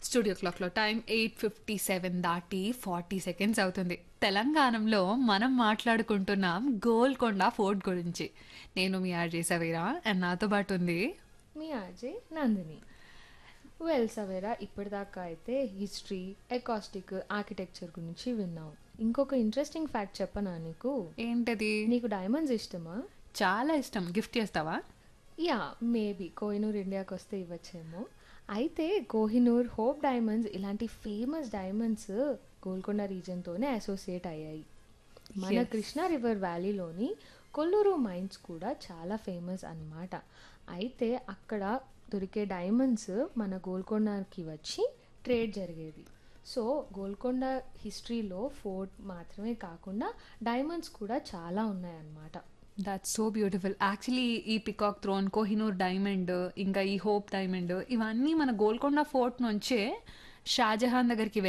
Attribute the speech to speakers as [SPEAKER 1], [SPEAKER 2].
[SPEAKER 1] Studio క్లాక్లో time eight fifty seven దాటి forty seconds అవుతుంది తెలంగాణలో మనం మాట్లాడుకుంటున్నాం గోల్కొండ ఫోర్ట్ గురించి నేను మీ ఆర్జే సవేరా అండ్ నాతో పాటు ఉంది
[SPEAKER 2] మీ ఆర్జే నందిని వెల్ సవేరా ఇప్పటిదాకా అయితే హిస్టరీ ఎకాస్టిక్ ఆర్కిటెక్చర్ గురించి విన్నాం ఇంకొక ఇంట్రెస్టింగ్ ఫ్యాక్ట్ చెప్పనా నీకు
[SPEAKER 1] ఏంటది
[SPEAKER 2] నీకు డైమండ్స్ ఇష్టమా
[SPEAKER 1] చాలా ఇష్టం గిఫ్ట్ చేస్తావా
[SPEAKER 2] యా మేబీ కోహినూర్ ఇండియాకి వస్తే ఇవ్వచ్చేమో అయితే కోహినూర్ హోప్ డైమండ్స్ ఇలాంటి ఫేమస్ డైమండ్స్ గోల్కొండ రీజన్తోనే అసోసియేట్ అయ్యాయి మన
[SPEAKER 1] Yes.
[SPEAKER 2] కృష్ణా రివర్ వ్యాలీలోని కొల్లూరు మైన్స్ కూడా చాలా ఫేమస్ అన్నమాట అయితే అక్కడ దొరికే డైమండ్స్ మన గోల్కొండకి వచ్చి ట్రేడ్ జరిగేది సో గోల్కొండ హిస్టరీలో ఫోర్ట్ మాత్రమే కాకుండా డైమండ్స్ కూడా చాలా ఉన్నాయన్నమాట
[SPEAKER 1] దాట్స్ సో బ్యూటిఫుల్ యాక్చువల్లీ ఈ పికాక్ థ్రోన్ కోహినూర్ డైమండ్ ఇంకా ఈ హోప్ డైమండ్ ఇవన్నీ మన గోల్కొండ ఫోర్ట్ నుంచే షాజహాన్ దగ్గరికి